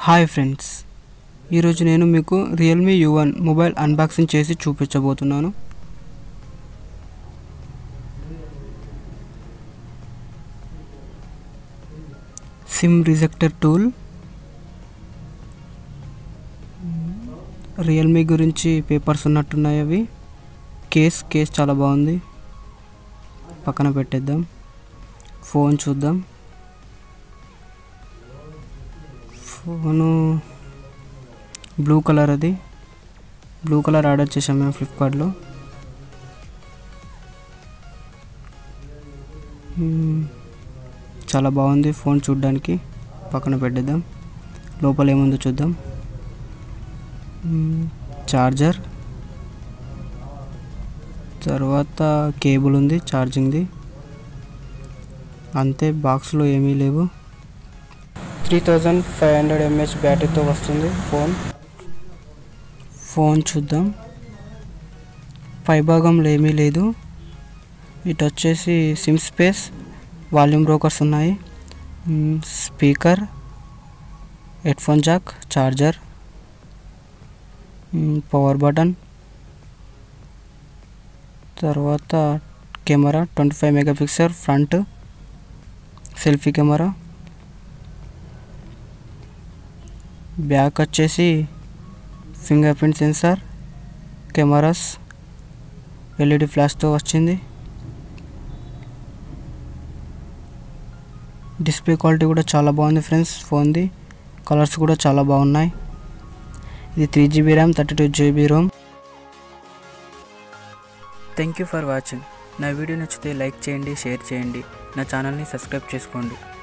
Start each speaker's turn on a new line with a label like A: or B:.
A: Hi friends ఈరోజు నేను మీకు Realme U one mobile unboxing చేసి చూపించబోతున్నాను సిమ్ రిజెక్టర్ టూల్ రియల్మీ గురించి పేపర్స్ ఉన్నట్టున్నాయి అవి కేస్ కేస్ చాలా బాగుంది పక్కన పెట్టేద్దాం ఫోన్ చూద్దాం ఫోను బ్లూ కలర్ అది బ్లూ కలర్ ఆర్డర్ చేసాం మేము ఫ్లిప్కార్ట్లో మ్మ్. చాలా బాగుంది ఫోన్ చూడడానికి పక్కన పెట్టేద్దాం లోపల ఏముందో చూద్దాం మ్మ్. చార్జర్ తర్వాత కేబుల్ ఉంది ఛార్జింగ్ది అంతే బాక్స్లో ఏమీ లేవు three thousand five hundred MH బ్యాటరీతో వస్తుంది ఫోన్ ఫోన్ చూద్దాం పై భాగంలో ఏమీ లేదు ఇటు వచ్చేసి సిమ్ స్పేస్ వాల్యూమ్ బ్రోకర్స్ ఉన్నాయి మ్, స్పీకర్ హెడ్ఫోన్ జాక్ చార్జర్ మ్, పవర్ బటన్ తర్వాత camera twenty five megapixel front selfie camera back వచ్చేసి finger print sensor cameras LED ఫ్లాష్తో వచ్చింది డిస్ప్లే క్వాలిటీ కూడా చాలా బాగుంది ఫ్రెండ్స్ ఫోన్ది కలర్స్ కూడా చాలా బాగున్నాయి ఇది three GB RAM thirty two GB ROM thank you for watching నా వీడియో నచ్చితే లైక్ చేయండి షేర్ చేయండి నా ఛానల్ని సబ్స్క్రైబ్ చేసుకోండి